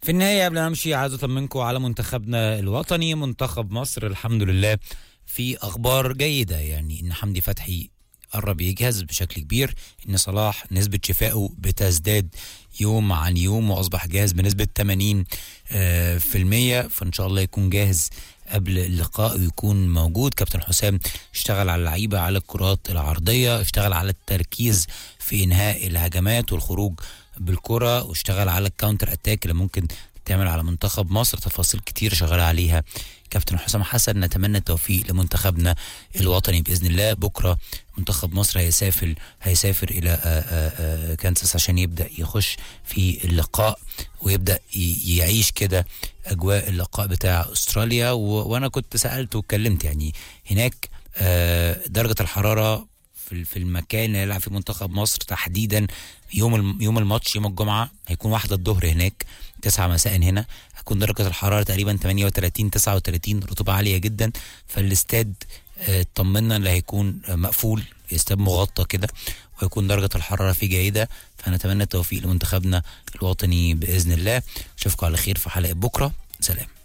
في النهاية قبل ما أمشي عايز أطمنكم على منتخبنا الوطني منتخب مصر الحمد لله في أخبار جيدة يعني إن حمدي فتحي قرب يجهز بشكل كبير إن صلاح نسبة شفائه بتزداد يوم عن يوم وأصبح جاهز بنسبة 80 آه، في المية فإن شاء الله يكون جاهز قبل اللقاء ويكون موجود كابتن حسام اشتغل على اللعيبة على الكرات العرضية اشتغل على التركيز في إنهاء الهجمات والخروج بالكرة واشتغل على الكاونتر اتاك اللي ممكن تعمل على منتخب مصر تفاصيل كتير شغال عليها كابتن حسام حسن نتمنى التوفيق لمنتخبنا الوطني باذن الله بكره منتخب مصر هيسافر هيسافر الى آه، آه، آه، كانساس عشان يبدا يخش في اللقاء ويبدا ي- يعيش كده اجواء اللقاء بتاع استراليا و... وانا كنت سالت واتكلمت يعني هناك آه، درجه الحراره في في المكان اللي هيلعب فيه منتخب مصر تحديدا يوم الم- يوم الماتش يوم الجمعه هيكون واحدة الظهر هناك 9 مساء هنا هتكون درجه الحراره تقريبا 38 39 رطوبه عاليه جدا فالاستاد آه، اطمنا اللي هيكون آه، مقفول استاد مغطى كده ويكون درجه الحراره فيه جيده فنتمنى التوفيق لمنتخبنا الوطني باذن الله اشوفكم على خير في حلقه بكره سلام